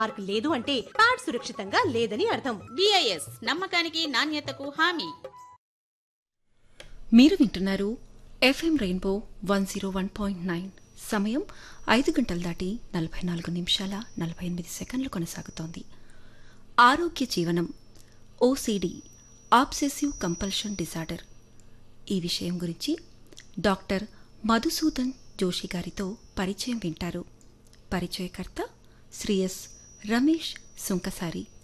mark లేదు అంటే card సురక్షితంగా లేదని అర్థం బిఐఎస్ నమ్మకానికి నాణ్యతకు హామీ మీరు వింటున్నారు F M rainbow one zero one point nine సమయం ఐదు గంటలు దాటి నలభై నాలుగు నిమిషాల నలభై ఎనిమిది సెకండ్లు కొనసాగుతోంది ఆరోగ్య జీవనం ఓసిడి ఆబ్సెసివ్ కంపల్షన్ డిజార్డర్ ఈ విషయం గురించి డాక్టర్ మధుసూదన్ జోషి గారితో పరిచయం వింటారు పరిచయకర్త శ్రీ ఎస్ రమేష్ సుంకసారి